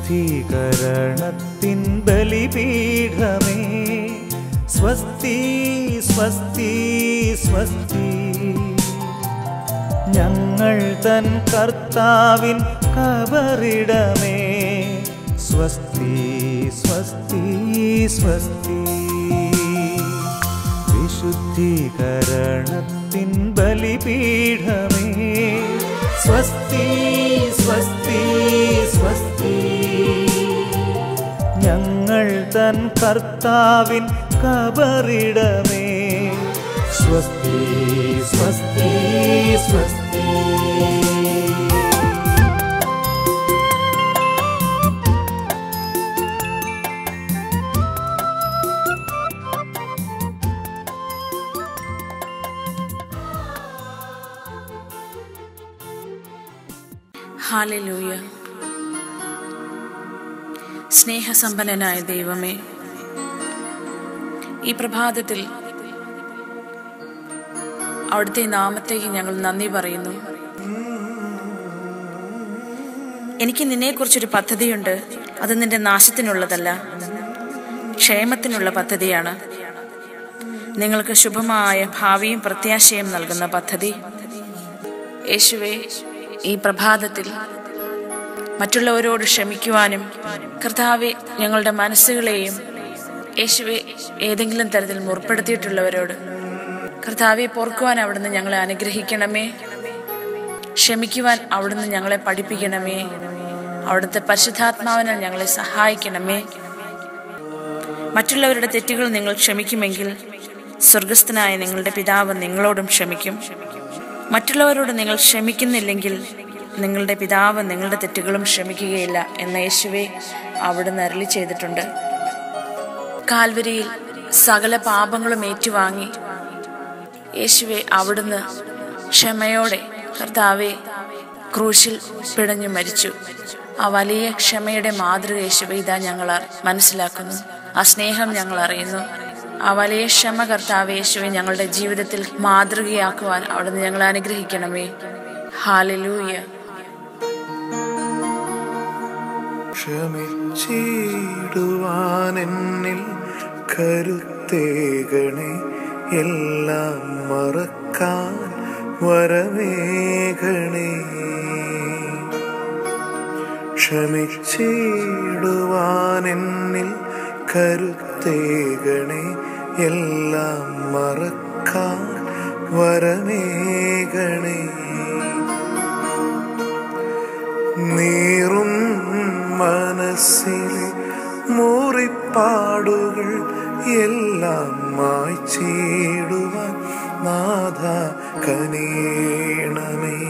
വിശുദ്ധീകരണത്തിൻ ബലിപീഠമേ സ്വസ്തി സ്വസ്തി സ്വസ്തി ഞങ്ങൾ തൻ കർത്താവിൻ കബറിടമേ സ്വസ്തി സ്വസ്തി സ്വസ്തി വിശുദ്ധീകരണത്തിൻ ബലിപീഠമേ സ്വസ്തി സ്വസ്തി സ്വസ്തി ഞങ്ങൾ തൻ കർത്താവിൻ കബറിടമേ സ്വസ്തി സ്വസ്തി സ്വസ്തി ഹാലലൂയ സ്നേഹസമ്പന്നനായ ദൈവമേ ഈ പ്രഭാതത്തിൽ അവിടുത്തെ നാമത്തേക്ക് ഞങ്ങൾ നന്ദി പറയുന്നു എനിക്ക് നിന്നെക്കുറിച്ചൊരു പദ്ധതിയുണ്ട് അത് നിന്റെ നാശത്തിനുള്ളതല്ല ക്ഷേമത്തിനുള്ള പദ്ധതിയാണ് നിങ്ങൾക്ക് ശുഭമായ ഭാവിയും പ്രത്യാശയും നൽകുന്ന പദ്ധതി യേശുവെ ഈ പ്രഭാതത്തിൽ മറ്റുള്ളവരോട് ക്ഷമിക്കുവാനും കർത്താവെ ഞങ്ങളുടെ മനസ്സുകളെയും യേശുവെ ഏതെങ്കിലും തരത്തിൽ മുറിപ്പെടുത്തിയിട്ടുള്ളവരോട് കർത്താവെ പൊറുക്കുവാൻ അവിടുന്ന് ഞങ്ങളെ അനുഗ്രഹിക്കണമേ ക്ഷമിക്കുവാൻ അവിടുന്ന് ഞങ്ങളെ പഠിപ്പിക്കണമേ അവിടുത്തെ പരിശുദ്ധാത്മാവിനാൽ ഞങ്ങളെ സഹായിക്കണമേ മറ്റുള്ളവരുടെ തെറ്റുകൾ നിങ്ങൾ ക്ഷമിക്കുമെങ്കിൽ സ്വർഗസ്ഥനായ നിങ്ങളുടെ പിതാവ് നിങ്ങളോടും ക്ഷമിക്കും മറ്റുള്ളവരോട് നിങ്ങൾ ക്ഷമിക്കുന്നില്ലെങ്കിൽ നിങ്ങളുടെ പിതാവ് നിങ്ങളുടെ തെറ്റുകളും ക്ഷമിക്കുകയില്ല എന്ന യേശുവെ അവിടുന്ന് അരളി ചെയ്തിട്ടുണ്ട് കാൽവരിയിൽ സകല പാപങ്ങളും ഏറ്റുവാങ്ങി യേശുവെ അവിടുന്ന് ക്ഷമയോടെ കർത്താവെ ക്രൂശിൽ പിടഞ്ഞു മരിച്ചു ആ വലിയ ക്ഷമയുടെ മാതൃക യേശുവെ ഇതാ ഞങ്ങൾ അറി- മനസ്സിലാക്കുന്നു ആ സ്നേഹം ഞങ്ങൾ അറിയുന്നു ആ വലിയ ക്ഷമ കർത്താവ് യേശുവെ ഞങ്ങളുടെ ജീവിതത്തിൽ മാതൃകയാക്കുവാൻ അവിടുന്ന് ഞങ്ങളെ അനുഗ്രഹിക്കണമേ ഹാലലൂയ ക്ഷമിച്ചിടുവാൻ എന്നിൽ കരുത്തേകണേ എല്ലാം മറക്കാൻ വരമേകണേ ക്ഷമിച്ചിടുവാൻ എന്നിൽ കരുത്തേകണേ എല്ലാം മറക്കാൻ വരമേകണേ നീറും മനസ്സിലെ മുറിപ്പാടുകൾ എല്ലാം മായ്ച്ചിടുവാൻ നാഥ കനീണമേ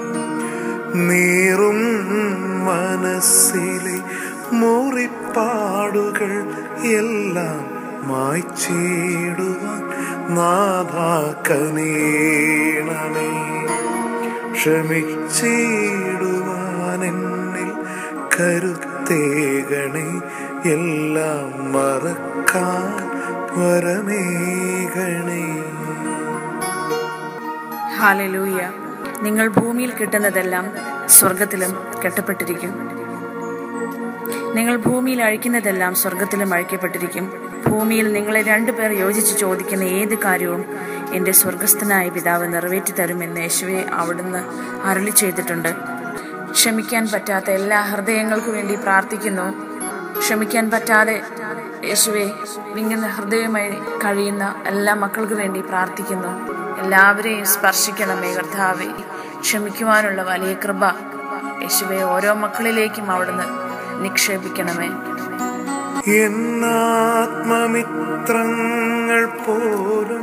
നീറും മനസ്സിലെ മുറിപ്പാടുകൾ എല്ലാം മായ്ച്ചിടുവാൻ നാഥ കനീണമേ ക്ഷമിച്ചിടുവാൻ എന്നിൽ കരുത്തേകണേ എല്ലാം മറക്കാൻ വരമേകണേ ഹാലലൂയ നിങ്ങൾ ഭൂമിയിൽ കിട്ടുന്നതെല്ലാം സ്വർഗത്തിലും കെട്ടപ്പെട്ടിരിക്കും നിങ്ങൾ ഭൂമിയിൽ അഴിക്കുന്നതെല്ലാം സ്വർഗത്തിലും അഴിക്കപ്പെട്ടിരിക്കും ഭൂമിയിൽ നിങ്ങളെ രണ്ടുപേർ യോജിച്ച് ചോദിക്കുന്ന ഏത് കാര്യവും എൻ്റെ സ്വർഗസ്ഥനായ പിതാവ് നിറവേറ്റി തരുമെന്ന് യേശുവെ അവിടുന്ന് അരളി ചെയ്തിട്ടുണ്ട് ക്ഷമിക്കാൻ പറ്റാത്ത എല്ലാ ഹൃദയങ്ങൾക്കു വേണ്ടി പ്രാർത്ഥിക്കുന്നു ക്ഷമിക്കാൻ പറ്റാതെ യേശുവെ വിങ്ങുന്ന ഹൃദയമായി കഴിയുന്ന എല്ലാ മക്കൾക്ക് വേണ്ടി പ്രാർത്ഥിക്കുന്നു എല്ലാവരെയും സ്പർശിക്കണമേ കർത്താവെ ക്ഷമിക്കുവാനുള്ള വലിയ കൃപ യേശുവെ ഓരോ മക്കളിലേക്കും അവിടുന്ന് നിക്ഷേപിക്കണമേ എന്നാത്മമിത്രങ്ങൾ പോലും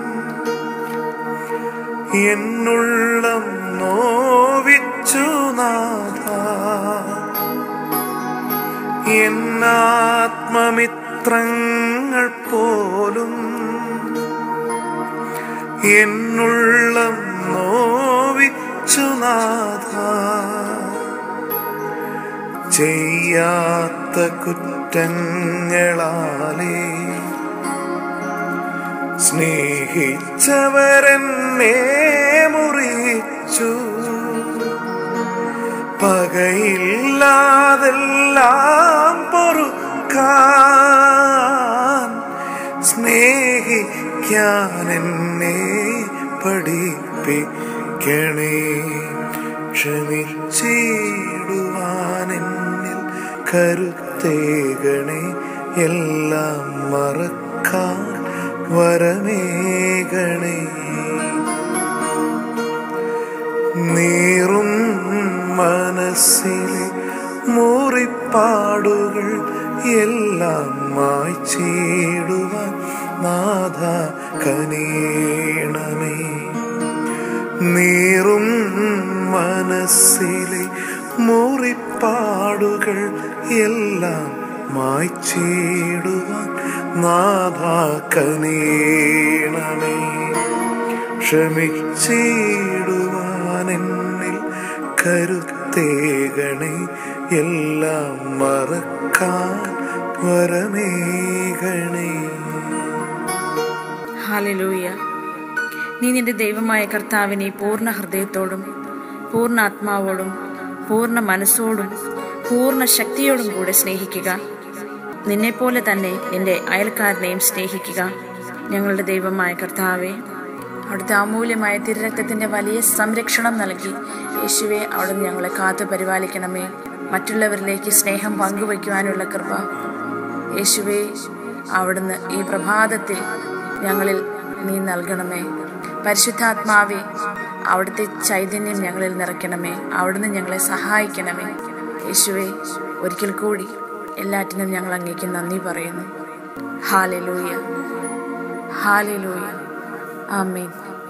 എന്നുള്ളം നോവിച്ചു നാഥ എന്നാത്മമിത്രങ്ങൾ പോലും എന്നുള്ളം നോവിച്ചു നാഥ ചെയ്യാത്ത കുറ്റങ്ങളാലേ സ്നേഹിച്ചവരെന്നെ മുറിച്ചു പകയില്ലാതെല്ലാം പൊറുക്കാൻ സ്നേഹിക്കാൻ എന്നെ പഠിപ്പിക്കണേ ക്ഷമിച്ചിടുവാൻ എന്നിൽ കരുത്തേകണേ എല്ലാം മറക്കാൻ വരമേകണേ നീറും മനസ്സിലെ മുറിപ്പാടുകൾ എല്ലാം മായ്ച്ചിടുവാൻ നാഥ കനീണമേ നീറും മനസ്സിലെ മുറിപ്പാടുകൾ എല്ലാം മായ്ച്ചിടുവാൻ നാഥ കനീണമേ ക്ഷമിച്ചിടുവാൻ എന്നിൽ കരുത്തേകണേ എല്ലാം മറക്കാൻ വരമേകണേ ഹാലലൂയ നീ നിന്റെ ദൈവമായ കർത്താവിനെ പൂർണ്ണ ഹൃദയത്തോടും പൂർണ്ണ ആത്മാവോടും പൂർണ്ണ മനസ്സോടും പൂർണ്ണ ശക്തിയോടും കൂടെ സ്നേഹിക്കുക നിന്നെപ്പോലെ തന്നെ നിന്റെ അയൽക്കാരനെയും സ്നേഹിക്കുക ഞങ്ങളുടെ ദൈവമായ കർത്താവെ അവിടുത്തെ അമൂല്യമായ തിരുരക്തത്തിന്റെ വലിയ സംരക്ഷണം നൽകി യേശുവെ അവിടുന്ന് ഞങ്ങളെ കാത്തു പരിപാലിക്കണമേ മറ്റുള്ളവരിലേക്ക് സ്നേഹം പങ്കുവയ്ക്കുവാനുള്ള കൃപ യേശുവെ അവിടുന്ന് ഈ പ്രഭാതത്തിൽ ഞങ്ങളിൽ നീ നൽകണമേ പരിശുദ്ധാത്മാവെ അവിടുത്തെ ചൈതന്യം ഞങ്ങളിൽ നിറയ്ക്കണമേ അവിടുന്ന് ഞങ്ങളെ സഹായിക്കണമേ യേശുവെ ഒരിക്കൽ കൂടി എല്ലാറ്റിനും ഞങ്ങൾ അങ്ങേക്ക് നന്ദി പറയുന്നു ഹാലലൂയ ഹാലലൂയ ആമേൻ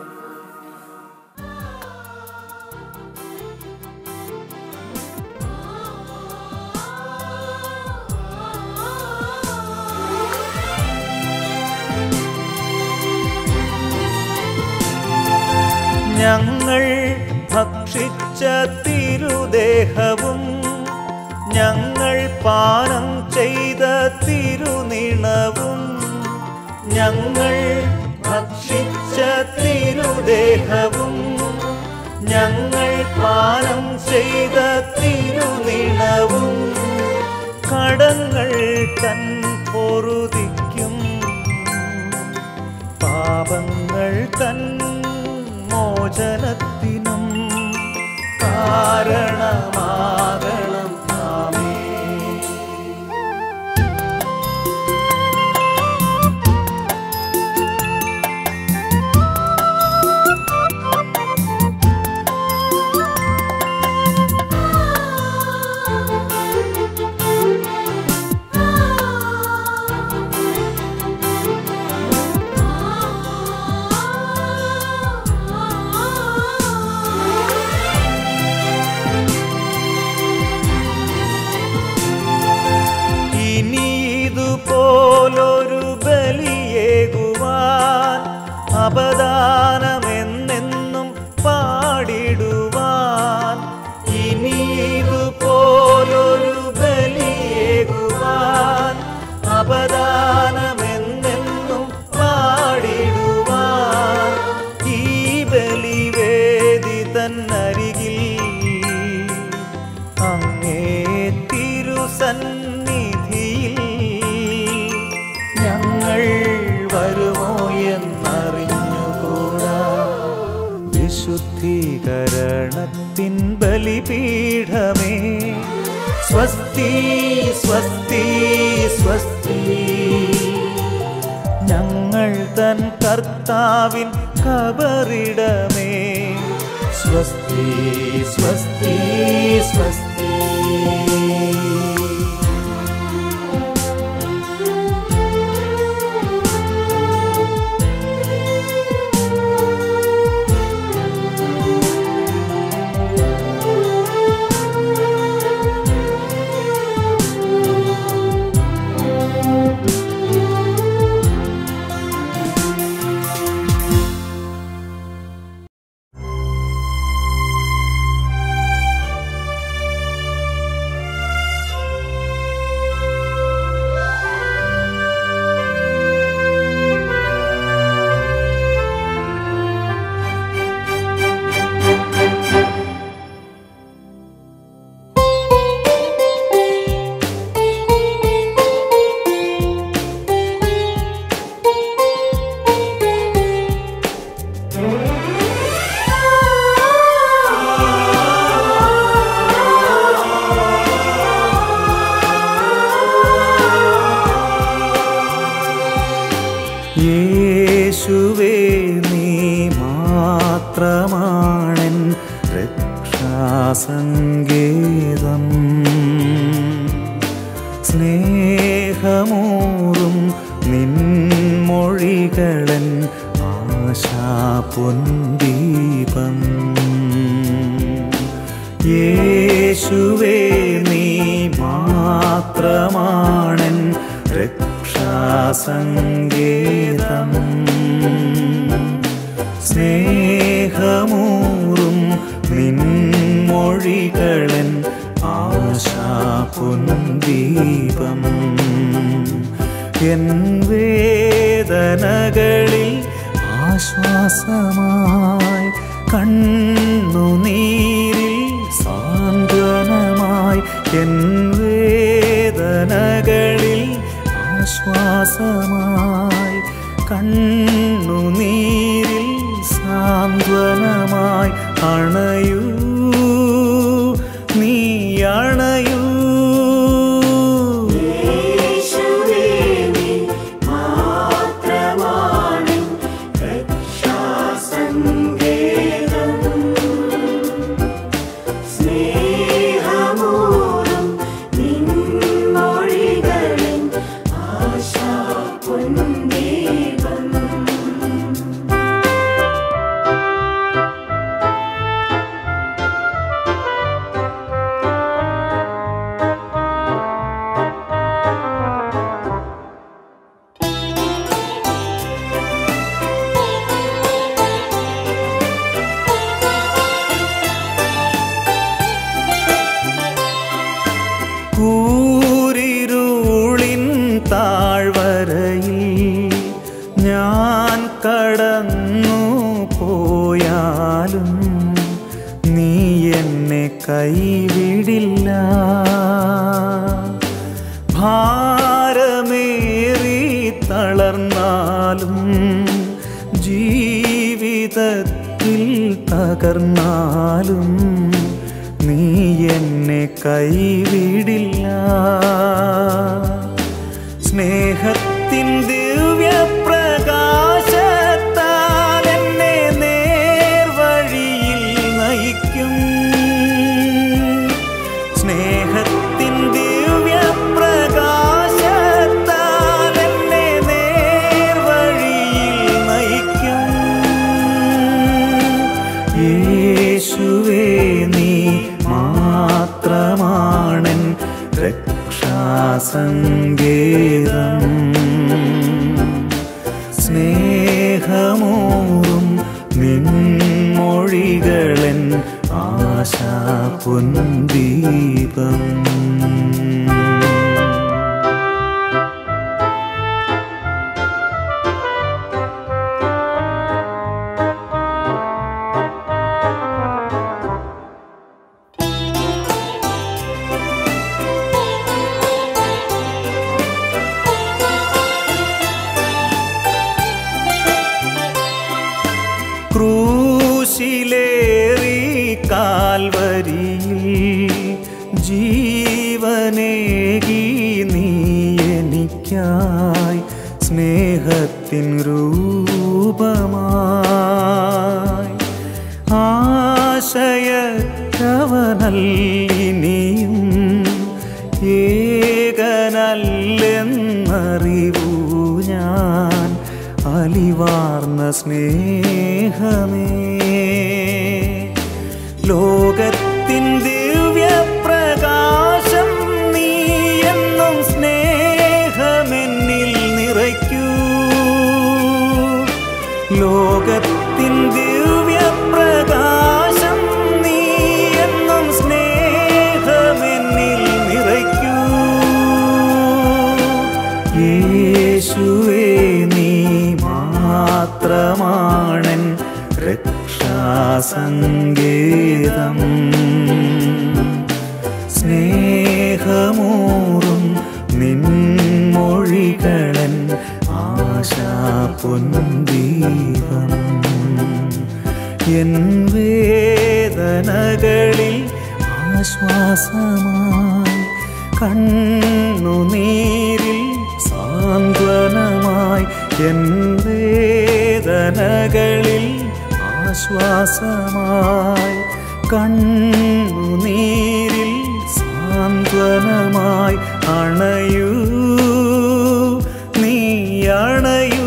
ഞങ്ങൾ ഭക്ഷിച്ച തിരുദേഹവും ഞങ്ങൾ പാനം ചെയ്ത തിരുനിണവും ഞങ്ങൾ ഭക്ഷിച്ച തിരുദേഹവും ഞങ്ങൾ പാനം ചെയ്ത തിരുനിണവും കടങ്ങൾ തൻ പൊറുതിക്കും പാപങ്ങൾ തൻ മോചനത്തിനും കാരണമാകണം നാമേ ഇനി ഇതുപോലൊരു ബലിയേകുവാൻ അപദാനമെന്നെന്നും പാടിടുവാൻ ഇനി ഇതുപോലൊരു ബലിയേകുവാൻ അപദാനമെന്നെന്നും പാടിടുവാൻ ഈ ബലിവേദി തന്നരികിൽ അങ്ങേ തിരുസന്നിധിയിൽ ഞങ്ങൾ വരുമോ എന്നറിഞ്ഞുകൂടാ വിശുദ്ധീകരണത്തിൻ ബലിപീഠമേ സ്വസ്തി സ്വസ്തി സ്വസ്തി ഞങ്ങൾ തൻ കർത്താവിൻ കബറിടമേ സ്വസ്തി സ്വസ്തി സ്വസ്തി രക്ഷാസങ്കേതം സ്നേഹമൂറും നിൻമൊഴികളൻ ആശാപൊന്തീപം യേശുവേ നീ മാത്രമാണൻ രക്ഷാസങ്കേതം സ്നേഹമൂറും നിൻമൊഴികളൻ ആശാപുന്ദീപം എൻ വേദനകളിൽ ആശ്വാസമായി കണ്ണുനീരിൽ സാന്ത്വനമായി എൻ വേദനകളിൽ ആശ്വാസമായി കണ്ണുനീരിൽ സാന്ത്വനമായി അണയൂ നീ അണയൂ കൂരിരുളിൻ താഴ്വരയിൽ ഞാൻ കടന്നു പോയാലും നീ എന്നെ കൈവിടില്ല ഭാരമേറി തളർന്നാലും ജീവിതത്തിൽ തകർന്നാലും നീ എന്നെ കൈവിടില്ല സ്നേഹത്തിൻ ദിവ്യപ്രകാശത്താൽ എന്നെ നേർവഴിയിൽ നയിക്കും സ്നേഹത്തിൻ ദിവ്യപ്രകാശത്താൽ എന്നെ നേർവഴിയിൽ നയിക്കും യേശുവേ നീ മാത്രമാണൻ രക്ഷാസങ്കേതം സ്നേഹമൂറും നിൻമൊഴികളൻ ആശാപുന്ദീപം ക്രൂശിലേറി കാൽവരിയിൽ ജീവനേകി നീ എനിക്കായി സ്നേഹത്തിൻ രൂപമായി ആശയക്കവനല്ലിനിയും ഏകനല്ലെന്നറിവൂ ഞാൻ അലിവാർന്ന സ്നേഹമേ ലോകത്തിൻ ദിവ്യപ്രകാശം നീ എന്നും സ്നേഹമെന്നിൽ നിറയ്ക്കൂ ലോകത്തിൻ ദിവ്യപ്രകാശം നീ എന്നും സ്നേഹമെന്നിൽ നിറയ്ക്കൂ യേശുവേ നീ മാത്രമാണൻ രക്ഷാസങ്കേതം സ്നേഹമൂറും നിൻമൊഴികളൻ ആശാപൊന്തീപം എൻ വേദനകളിൽ ആശ്വാസമായി കണ്ണുനീരിൽ സാന്ത്വനമായി എൻ വേദനകളിൽ ആശ്വാസമായി കണ്ണുനീരിൽ സാന്ത്വനമായി അണയൂ നീ അണയൂ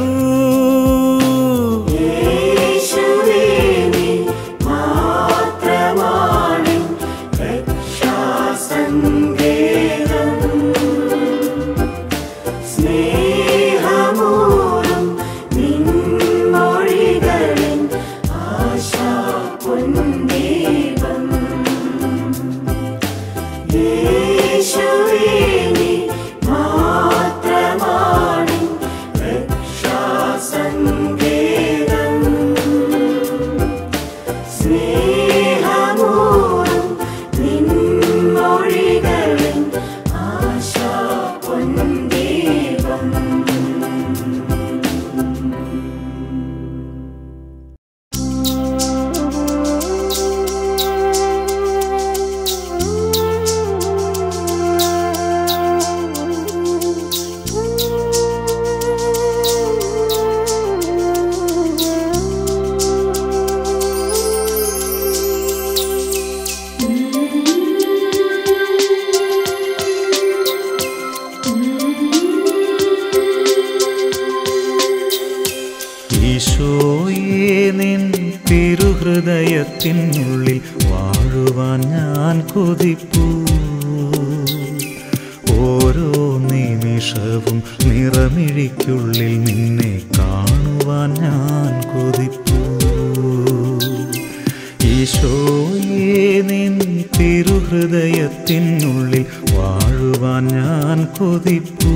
ഈശോയെ നിൻ തിരുഹൃദയത്തിനുള്ളിൽ വാഴുവാൻ ഞാൻ കൊതിപ്പൂ ഓരോ നിമിഷവും നിറമിഴിക്കുള്ളിൽ നിന്നെ കാണുവാൻ ഞാൻ കൊതിപ്പൂ ഈശോയെ നിൻ തിരുഹൃദയത്തിനുള്ളിൽ വാഴുവാൻ ഞാൻ കൊതിപ്പൂ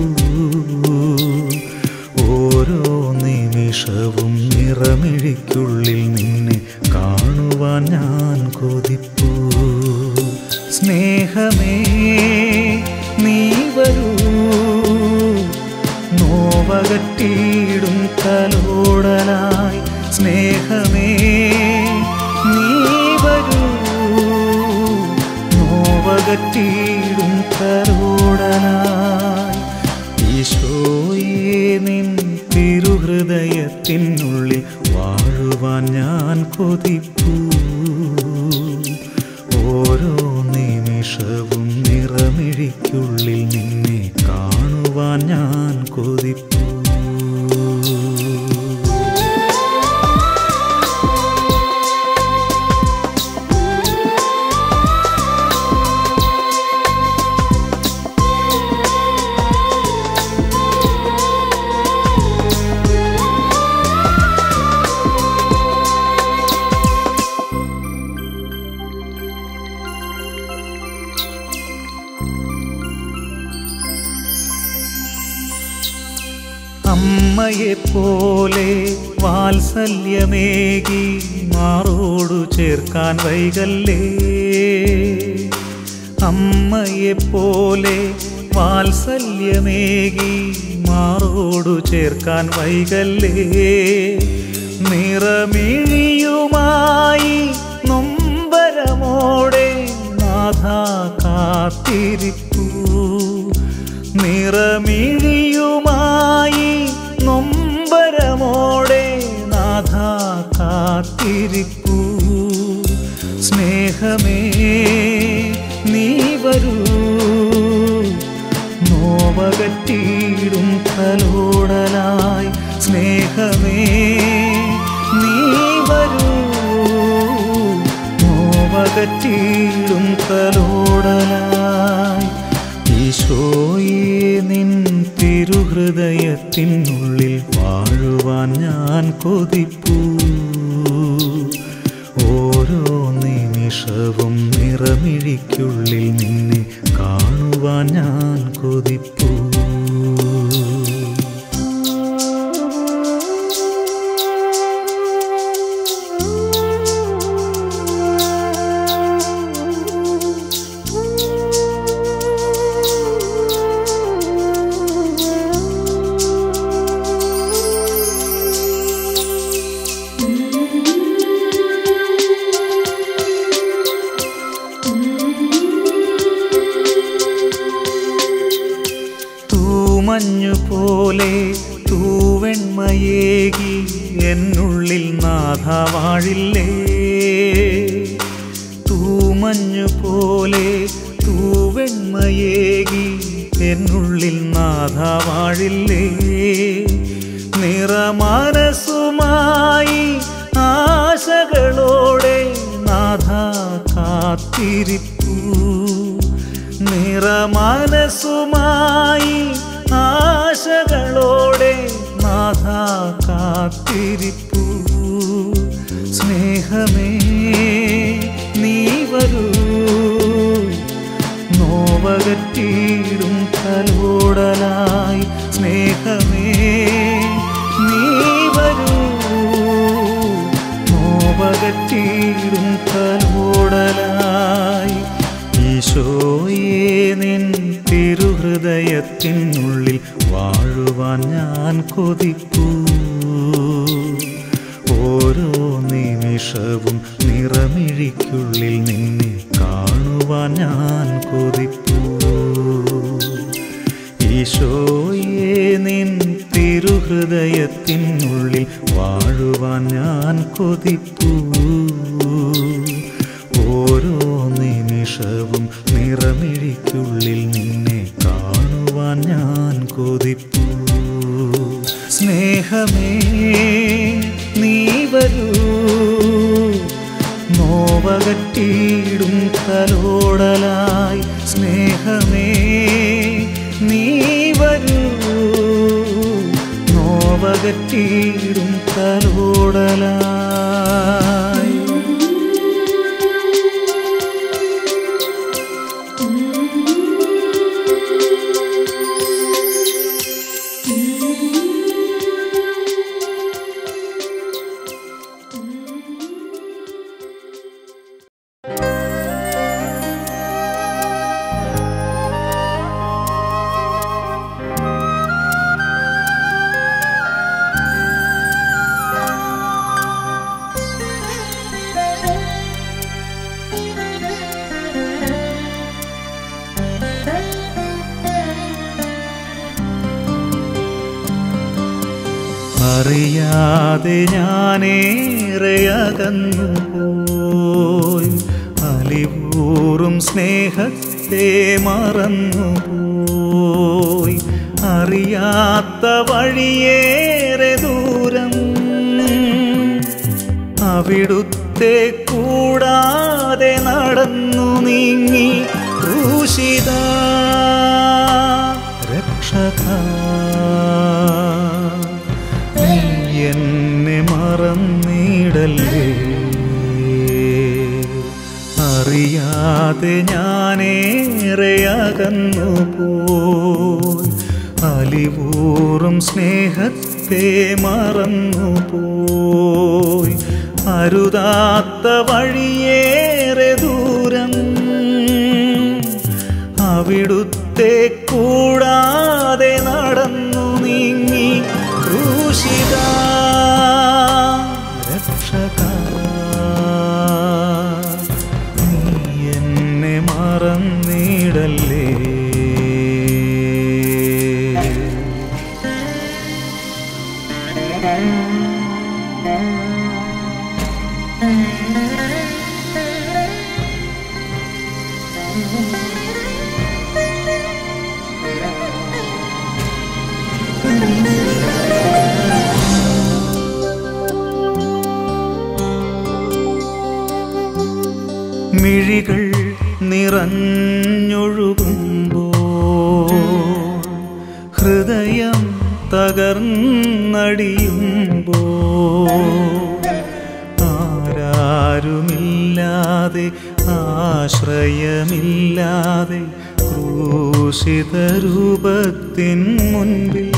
ഓരോ നിമിഷവും നിറമിഴിക്കുള്ളിൽ നിന്നെ കാണുവാൻ ഞാൻ കൊതിപ്പൂ സ്നേഹമേ നീ വരൂ നോവകട്ടിയിടും തലോടലായി സ്നേഹമേ നീ വരൂ നോവകട്ടിയിടും തലോടലായി ഈശോയെ നിൻ തിരുഹൃദയത്തിനുള്ളിൽ വാഴുവാൻ ഞാൻ കൊതിപ്പൂ ഓരോ നിമിഷവും നിറമിഴിക്കുള്ളിൽ നിന്നെ കാണുവാൻ ഞാൻ കൊതിപ്പൂ അമ്മയെ പോലെ വാത്സല്യമേകി മാറോടു ചേർക്കാൻ വൈകല്ലേ അമ്മയെ പോലെ വാത്സല്യമേകി മാറോടു ചേർക്കാൻ വൈകല്ലേ നിറമിഴിയുമായി നൊമ്പരമോടെ നാഥ കാത്തിരിപ്പൂ നിറമിഴിയുമായി നൊമ്പരമോടെ നാഥ കാത്തിരിപ്പൂ സ്നേഹമേ നീ വരൂ നോവകറ്റിയിടും തലോടലായി സ്നേഹമേ നീ വരൂ നോവകറ്റിയിടും തലോടലായി ഈശോയെ നിൻ തിരുഹൃദയത്തിനുള്ളിൽ വാഴുവാൻ ഞാൻ കൊതിപ്പൂ ഓരോ നിമിഷവും നിറമിഴിക്കുള്ളിൽ നിന്നെ കാണുവാൻ ഞാൻ കൊതിപ്പൂ തൂമഞ്ഞു പോലെ തൂവെണ്മയേകി എന്നുള്ളിൽ നാഥ വാഴില്ലേ തൂ തൂമഞ്ഞു പോലെ തൂവെണ്മയേകി എന്നുള്ളിൽ നാഥ വാഴില്ലേ നിറമാനസുമായി ആശകളോടെ നാഥ കാത്തിരിപ്പൂ നിറമാനസുമായി ആശകളോടെ നാഥ കാത്തിരിപ്പൂ സ്നേഹമേ നീ വരൂ നോവകറ്റീടും കലോടലായി സ്നേഹമേ നീ വരൂ നോവകറ്റീടും കലോടലായി ഈശോയെ നിൻ തിരുഹൃദയത്തിനുള്ളിൽ വാഴുവാൻ ഞാൻ കൊതിപ്പൂ ഓരോ നിമിഷവും നിറമിഴിക്കുള്ളിൽ നിന്നെ കാണുവാൻ ഞാൻ കൊതിപ്പൂ ഈശോയെ നിൻ തിരുഹൃദയത്തിനുള്ളിൽ വാഴുവാൻ ഞാൻ കൊതിപ്പൂ ഓരോ നിമിഷവും നിറമിഴിക്കുള്ളിൽ നിന്നെ കാണുവാൻ ഞാൻ കൊതിപ്പൂ സ്നേഹമേ നീ വരൂ നോവകറ്റീടും കലോടലായി സ്നേഹമേ നീ വരൂ നോവകറ്റീടും കലോടലായി അറിയാതെ ഞാനേറെ അകന്നു പോയി അലിവൂറും സ്നേഹത്തെ മറന്നു പോയി അറിയാത്ത വഴിയേറെ ദൂരം അവിടുത്തെ കൂടാതെ നടന്നു നീങ്ങി ക്രൂശിത രക്ഷക നീ എന്നെ മറന്നിടല്ലേ അറിയാതെ ഞാനേറെ അകന്നു പോയി അലിവൂറും സ്നേഹത്തെ മറന്നു പോയി അരുതാത്ത വഴിയേറെ ദൂരം അവിടുത്തെ കൂടാതെ നടന്നു നീങ്ങി ക്രൂശിത രക്ഷക നീ എന്നെ മറന്നിടല്ലേ മിഴികൾ നിറഞ്ഞൊഴുകുമ്പോ ഹൃദയം തകർന്നടിയുമ്പോ ആരാരുമില്ലാതെ ആശ്രയമില്ലാതെ ക്രൂശിത രൂപത്തിൻ മുൻപിൽ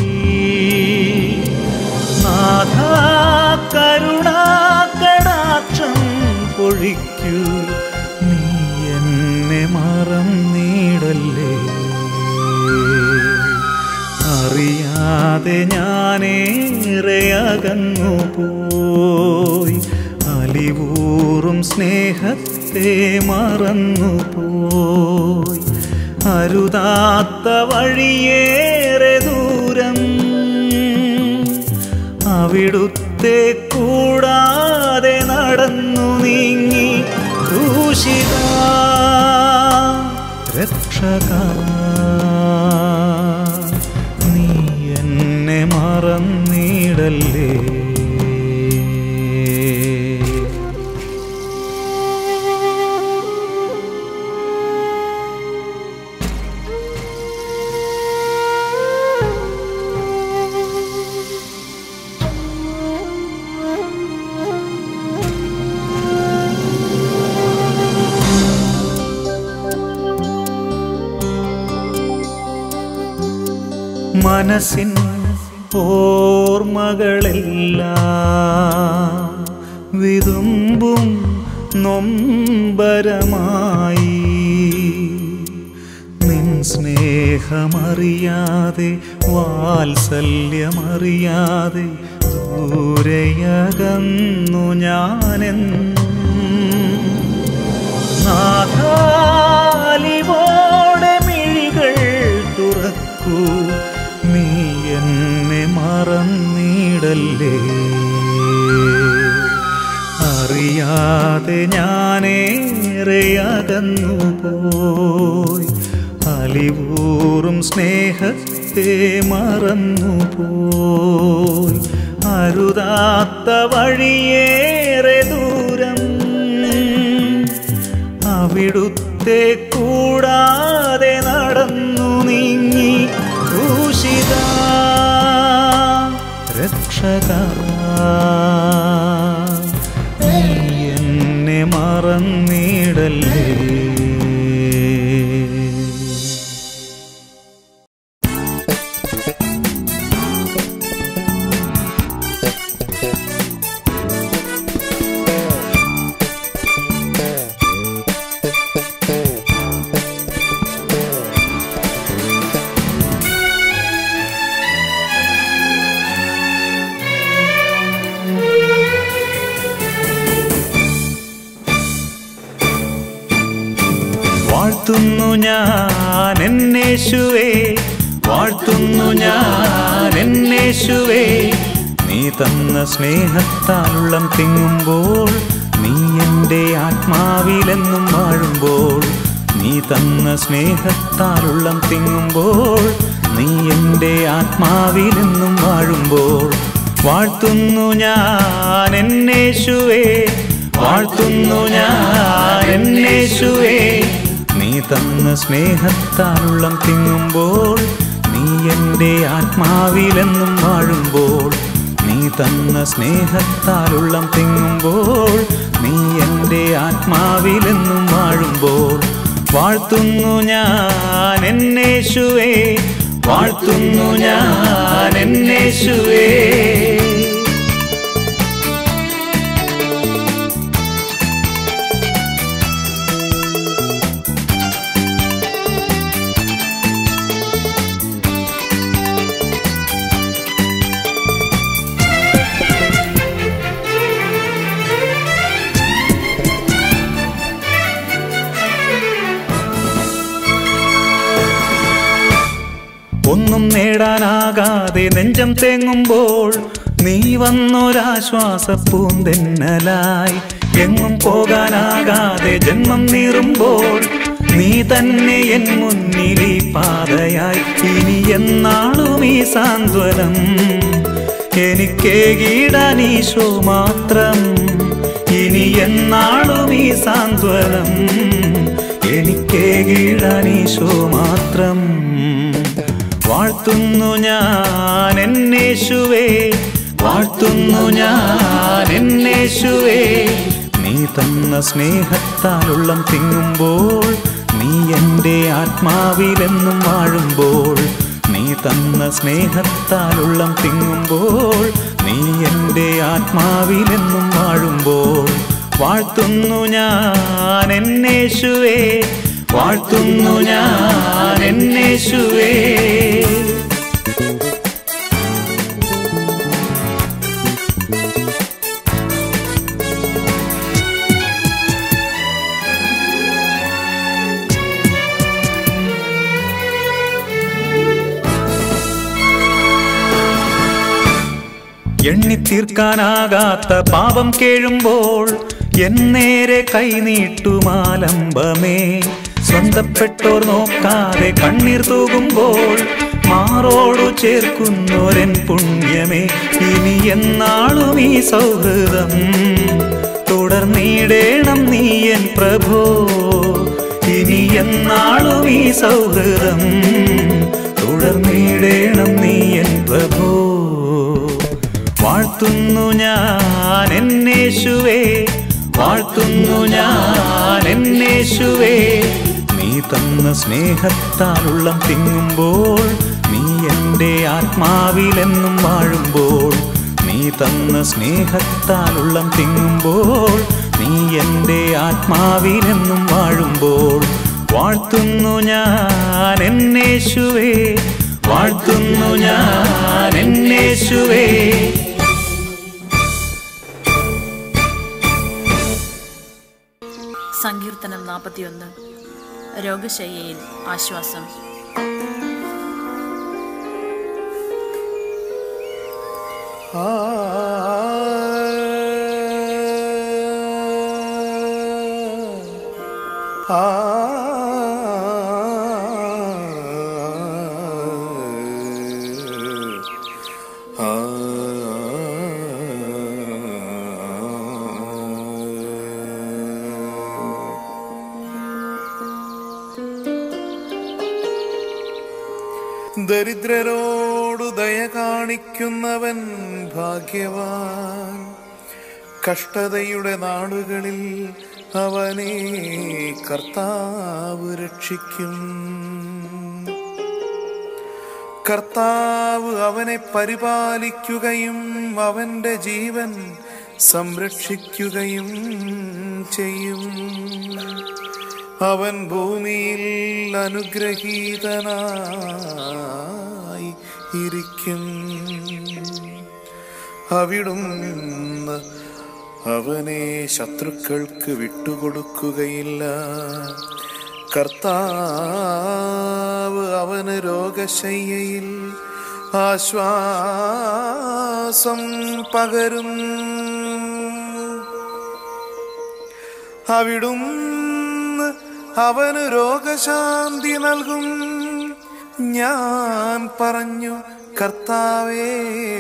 നാഥ കരുണാകടാക്ഷം പൊഴിക്കൂ നീ എന്നെ മറന്നിടല്ലേ അറിയാതെ ഞാനേറെ അകന്നു പോയി അലിവൂറും സ്നേഹത്തെ മറന്നു പോയി അരുതാത്ത വഴിയേറെ ദൂരം അവിടുത്തെ കൂടാതെ നടന്നു നീങ്ങി ക്രൂശിത രക്ഷക നീ എന്നെ മറന്നിടല്ലേ മനസ്സിൻ ഓർമ്മകളെല്ലാം വിതുമ്പും നൊമ്പരമായി നിൻ സ്നേഹമറിയാതെ വാത്സല്യമറിയാതെ ദൂരയകന്നു ഞാനെന്നും നാഥാലിവോടെ മിഴികൾ തുറക്കൂ നീ എന്നെ മറന്നിടല്ലേ അറിയാതെ ഞാനേറെ അകന്നു പോയി അലിവൂറും സ്നേഹത്തെ മറന്നു പോയി അരുതാത്ത വഴിയേറെ ദൂരം അവിടുത്തെ കൂടാതെ നടന്നു നീങ്ങി ക്രൂശിത രക്ഷക നീ എന്നെ മറന്നിടല്ലേ വാഴ്ത്തുന്നു ഞാൻ എന്നേശുവേ വാഴ്ത്തുന്നു ഞാൻ എന്നേശുവേ നീ തന്ന സ്നേഹത്താലുള്ളം തിങ്ങുമ്പോൾ നീ എൻ്റെ ആത്മാവിലെന്നും വാഴുമ്പോൾ നീ തന്ന സ്നേഹത്താലുള്ളം തിങ്ങുമ്പോൾ നീ എൻ്റെ ആത്മാവിലെന്നും വാഴുമ്പോൾ വാഴ്ത്തുന്നു ഞാൻ എന്നേശുവേ വാഴ്ത്തുന്നു ഞാൻ എന്നേശുവേ നീ തന്ന സ്നേഹത്താലുള്ളം തിങ്ങുമ്പോൾ നീ എൻ്റെ ആത്മാവിലെന്നും വാഴുമ്പോൾ നീ തന്ന സ്നേഹത്താലുള്ളം തിങ്ങുമ്പോൾ നീ എൻ്റെ ആത്മാവിലെന്നും വാഴുമ്പോൾ വാഴ്ത്തുന്നു ഞാൻ എന്നേശുവേ വാഴ്ത്തുന്നു ഞാൻ എന്നേശുവേ ഒന്നും നേടാനാകാതെ നെഞ്ചം തേങ്ങുമ്പോൾ നീ വന്നൊരാശ്വാസ പൂന്തെന്നലായി എങ്ങും പോകാനാകാതെ ജന്മം നീറുമ്പോൾ നീ തന്നെ എൻ മുന്നിൽ ഈ പാതയായി ഇനി എന്നാളും ഈ സാന്ത്വനം എനിക്കേകീടാൻ ഈശോ മാത്രം ഇനി എന്നാളും ഈ സാന്ത്വനം എനിക്കേകീടാൻ ഈശോ മാത്രം വാഴ്ത്തുന്നു ഞാൻ എന്നേശുവേ വാഴ്ത്തുന്നു ഞാൻ എന്നേശുവേ നീ തന്ന സ്നേഹത്താലുള്ളം തിങ്ങുമ്പോൾ നീ എൻ്റെ ആത്മാവിലെന്നും വാഴുമ്പോൾ നീ തന്ന സ്നേഹത്താലുള്ളം തിങ്ങുമ്പോൾ നീ എൻ്റെ ആത്മാവിലെന്നും വാഴുമ്പോൾ വാഴ്ത്തുന്നു ഞാൻ എന്നേശുവേ വാഴ്ത്തുന്നു ഞാൻ എന്നേശുവേ എണ്ണിത്തീർക്കാനാകാത്ത പാപം കേഴുമ്പോൾ എന്നേരെ കൈനീട്ടുമാലംബമേ സ്വന്തപ്പെട്ടോർ നോക്കാതെ കണ്ണീർ തൂകുമ്പോൾ മാറോടു ചേർക്കുന്നോരൻ പുണ്യമേ ഇനി എന്നാളും ഈ സൗഹൃദം തുടർന്നിടേണം നീ എൻ പ്രഭോ ഇനി എന്നാളും ഈ സൗഹൃദം തുടർന്നിടേണം നീ എൻ പ്രഭോ വാഴ്ത്തുന്നു ഞാൻ എന്നേശുവേ വാഴ്ത്തുന്നു ഞാൻ എന്നേശുവേ നീ തന്ന സ്നേഹത്താലുള്ളം തിങ്ങുമ്പോൾ നീ എൻ്റെ ആത്മാവിലെന്നും വാഴുമ്പോൾ നീ തന്ന സ്നേഹത്താലുള്ളം തിങ്ങുമ്പോൾ നീ എൻ്റെ ആത്മാവിലെന്നും വാഴുമ്പോൾ വാഴ്ത്തുന്നു ഞാൻ എന്നേശുവേ വാഴ്ത്തുന്നു ഞാൻ എന്നേശുവേ സങ്കീർത്തനം നാൽപ്പത്തിയൊന്ന് രോഗശയ്യയിൽ ആശ്വാസം ആ ആ ദരിദ്രരോടു ദയ കാണിക്കുന്നവൻ ഭാഗ്യവാൻ കഷ്ടതയുടെ നാടുകളിൽ അവനെ കർത്താവ് രക്ഷിക്കും കർത്താവ് അവനെ പരിപാലിക്കുകയും അവന്റെ ജീവൻ സംരക്ഷിക്കുകയും ചെയ്യും അവൻ ഭൂമിയിൽ അനുഗ്രഹീതനായി ഇരിക്കും അവിടുന്ന് അവനെ ശത്രുക്കൾക്ക് വിട്ടുകൊടുക്കുകയില്ല കർത്താവ് അവന് രോഗശയ്യയിൽ ആശ്വാസം പകരും അവിടുന്ന് അവന് രോഗശാന്തി നൽകും ഞാൻ പറഞ്ഞു കർത്താവേ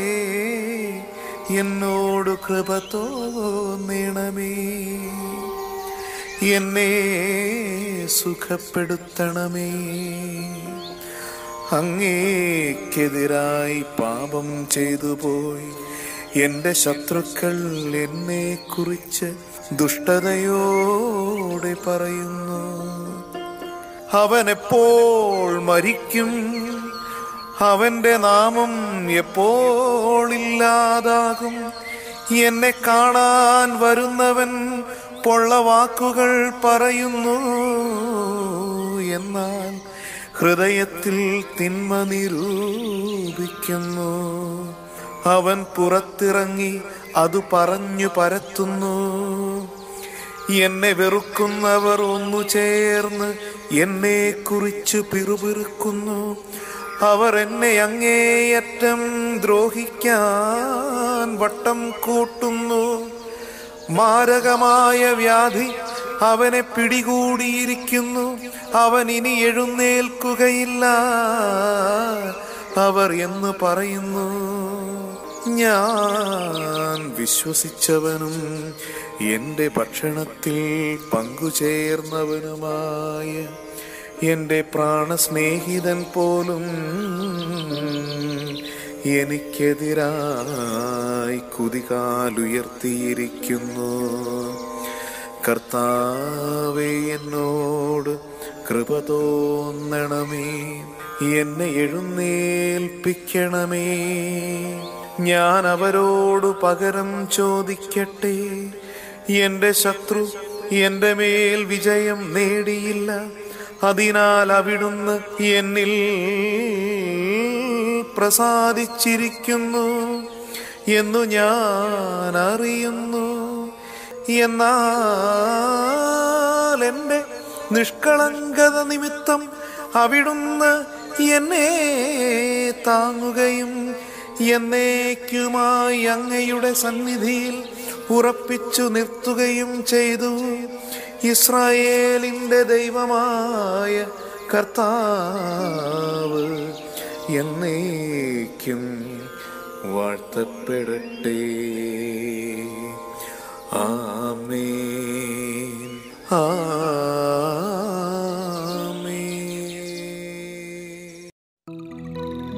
എന്നോട് കൃപ തോന്നണമേ എന്നെ സുഖപ്പെടുത്തണമേ അങ്ങേക്കെതിരായി പാപം ചെയ്തു പോയി എന്റെ ശത്രുക്കൾ എന്നെ കുറിച്ച് ദുഷ്ടതയോടെ പറയുന്നു അവൻ എപ്പോൾ മരിക്കും അവന്റെ നാമം എപ്പോൾ ഇല്ലാതാകും എന്നെ കാണാൻ വരുന്നവൻ പൊള്ള വാക്കുകൾ പറയുന്നു എന്നാൽ ഹൃദയത്തിൽ തിന്മ നിരൂപിക്കുന്നു അവൻ പുറത്തിറങ്ങി അത് പറഞ്ഞു പരത്തുന്നു എന്നെ വെറുക്കുന്നവർ ഒന്നു ചേർന്ന് എന്നെ കുറിച്ച് പിറുപിറുക്കുന്നു അവർ എന്നെ അങ്ങേയറ്റം ദ്രോഹിക്കാൻ വട്ടം കൂട്ടുന്നു മാരകമായ വ്യാധി അവനെ പിടികൂടിയിരിക്കുന്നു അവൻ ഇനി എഴുന്നേൽക്കുകയില്ല അവർ എന്ന് പറയുന്നു ഞാൻ വിശ്വസിച്ചവനും എൻ്റെ ഭക്ഷണത്തിൽ പങ്കുചേർന്നവനുമായ എൻ്റെ പ്രാണസ്നേഹിതൻ പോലും എനിക്കെതിരായി കുതികാലുയർത്തിയിരിക്കുന്നു കർത്താവെ എന്നോട് കൃപ തോന്നണമേ എന്നെ എഴുന്നേൽപ്പിക്കണമേ ഞാൻ അവരോട് പകരം ചോദിക്കട്ടെ എന്റെ ശത്രു എന്റെ മേൽ വിജയം നേടിയില്ല അതിനാൽ അവിടുന്ന് എന്നിൽ പ്രസാദിച്ചിരിക്കുന്നു എന്നു ഞാൻ അറിയുന്നു എന്നാൽ എൻ്റെ നിഷ്കളങ്കത നിമിത്തം അവിടുന്ന് എന്നെ താങ്ങുകയും എന്നേക്കുമായി അങ്ങയുടെ സന്നിധിയിൽ ഉറപ്പിച്ചു നിർത്തുകയും ചെയ്തു ഇസ്രായേലിൻ്റെ ദൈവമായ കർത്താവ് എന്നേക്കും വാഴ്ത്തപ്പെടട്ടെ ആമേൻ ആമേൻ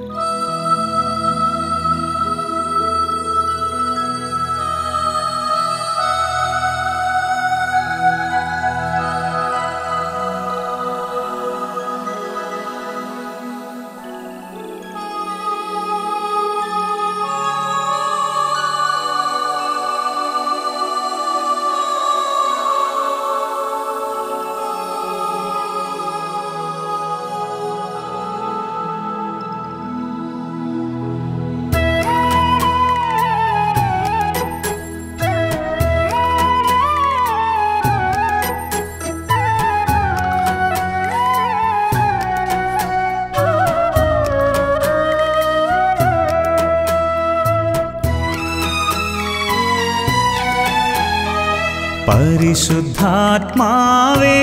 പരിശുദ്ധാത്മാവേ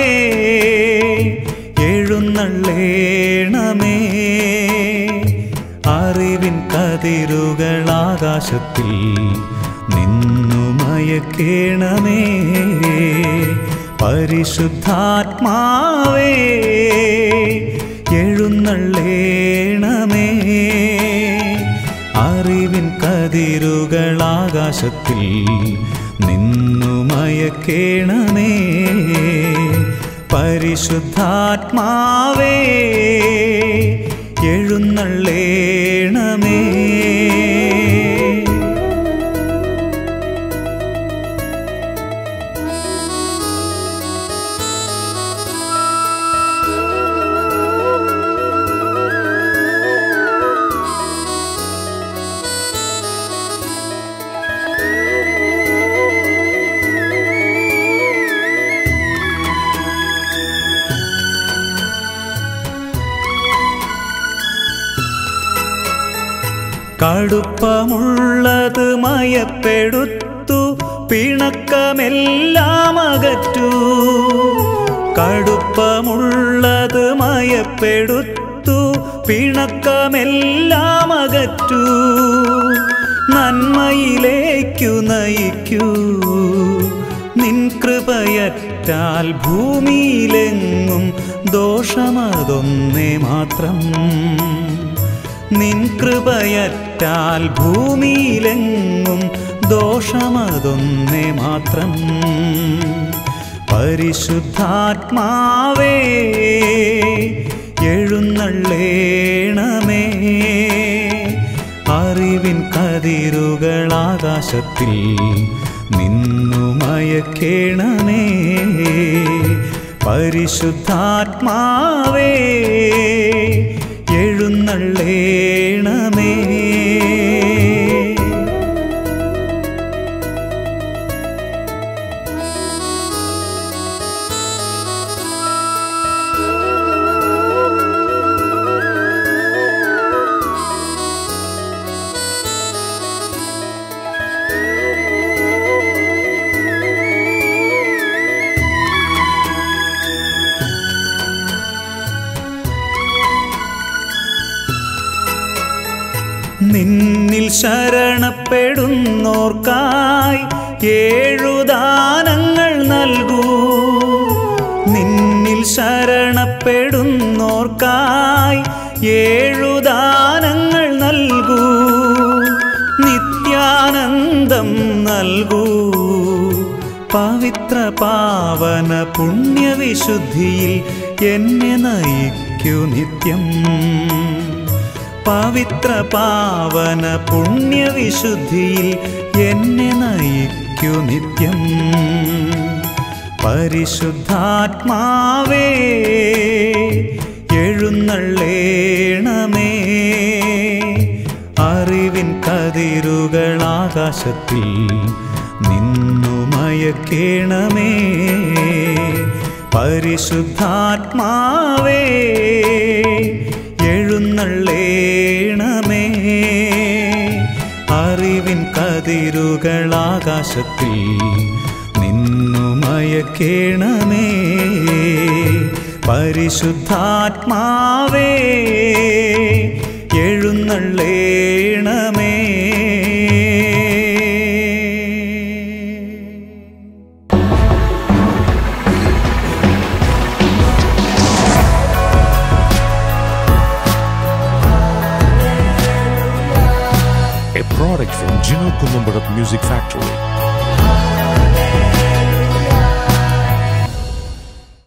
എഴുന്നള്ളേണമേ അറിവിൻ കതിരുകൾ ആകാശത്തിൽ നിന്നു മയക്കേണമേ പരിശുദ്ധാത്മാവേ എഴുന്നള്ളേണമേ അറിവിൻ കതിരുകൾ ആകാശത്തിൽ നിന്നു മയക്കേണമേ പരിശുദ്ധാത്മാവേ എഴുന്നള്ളേണമേ കടുപ്പമുള്ളത് മയപ്പെടുത്തു പിണക്കമെല്ലാം അകറ്റൂ കടുപ്പമുള്ളത് മയപ്പെടുത്തു പിണക്കമെല്ലാം അകറ്റൂ നന്മയിലേക്കു നയിക്കൂ നിൻ കൃപയറ്റാൽ ഭൂമിയിലെങ്ങും ദോഷമതൊന്നേ മാത്രം നിൻ കൃപയറ്റാൽ ഭൂമിയിലെങ്ങും ദോഷമതൊന്നേ മാത്രം പരിശുദ്ധാത്മാവേ എഴുന്നള്ളേണമേ അറിവിൻ കതിരുകൾ ആകാശത്തിൽ നിന്നു മയക്കേണമേ പരിശുദ്ധാത്മാവേ എഴുന്നള്ളേണമേ നിന്നിൽ ശരണപ്പെടുന്നോർക്കായി ഏഴുദാനങ്ങൾ നൽകൂ നിന്നിൽ ശരണപ്പെടുന്നോർക്കായി ഏഴുദാനങ്ങൾ നൽകൂ നിത്യാനന്ദം നൽകൂ പവിത്ര പാവന പുണ്യവിശുദ്ധിയിൽ എന്നെ നയിക്കൂ നിത്യം പവിത്ര പാവന പുണ്യവിശുദ്ധിയിൽ എന്നെ നയിക്കൂ നിത്യം പരിശുദ്ധാത്മാവേ എഴുന്നള്ളേണമേ അറിവിൻ കതിരുകൾ ആകാശത്തിൽ നിന്നു മയക്കേണമേ പരിശുദ്ധാത്മാവേ എഴുന്നള്ളേണമേ അറിവിൻ കതിരുകൾ ആകാശത്തിൽ നിന്നു മയ മയക്കേണമേ പരിശുദ്ധാത്മാവേ എഴുന്നള്ളേണമേ a product from Gino Columbarat Music Factory.